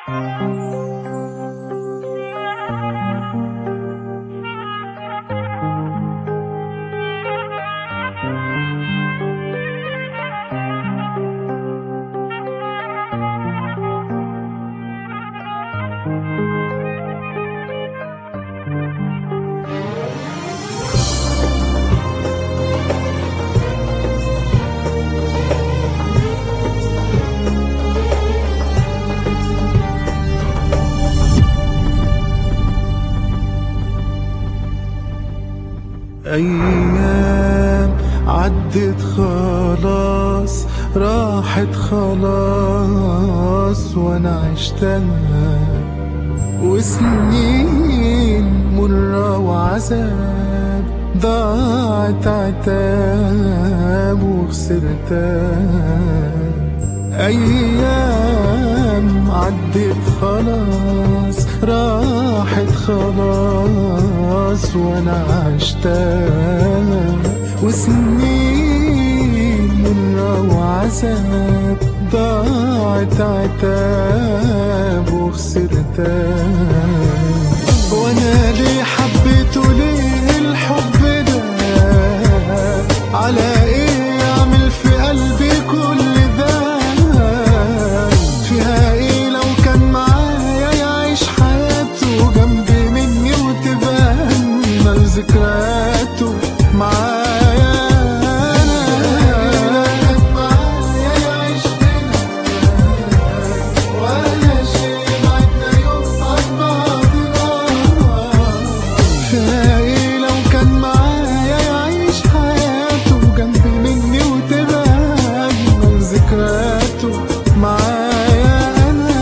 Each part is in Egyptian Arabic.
أيام عدت خلاص راحت خلاص وأنا عشتها وسنين مرة وعذاب ضاعت عتاب وخسرتها أيام عدت خلاص راحت خلاص وأنا عشتها وسنين مرة وعذاب ضاعت عتاب وخسرتها وأنا ليه حبيته ليه الحب ده على إيه أعمل في قلبي كل ده فيها ايه لو كان معايا يعيش حياته جنبي مني وتبقى اجمل ذكرياته معايا أنا. معايا يعيش هنا ولا شيء بعدنا يوم عن بعضنا فيها ايه لو كان معايا يعيش حياته جنبي مني وتبقى اجمل ذكرياته معايا انا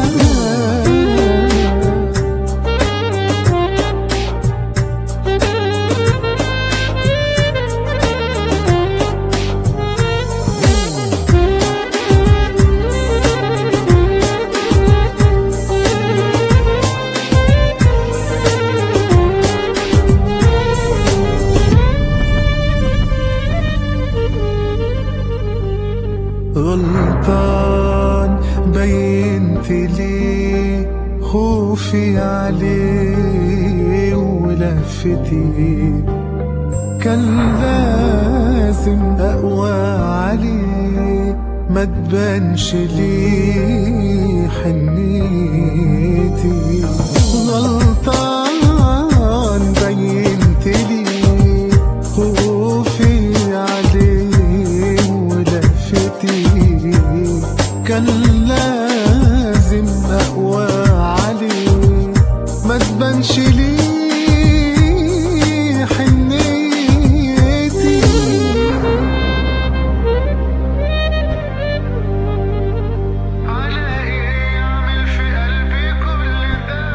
غلطان بينت لي خوفي عليه ولفتي كان لازم اقوى عليه ما تبانش لي حنيتي غلطان بينت لي خوفي عليه ولفتي كان لازم اقوى عليه ما تبانش لي حنيتي على ايه يعمل في قلبي كل ده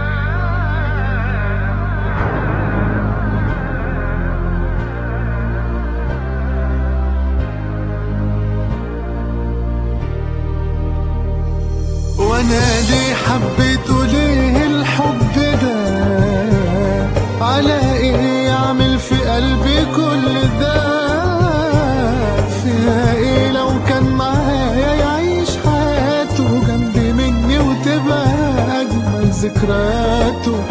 وانا ليه حبيته ليه الحب ده على ايه يعمل في قلبي كل ده فيها ايه لو كان معايا يعيش حياته جنبي مني وتبقى اجمل ذكرياته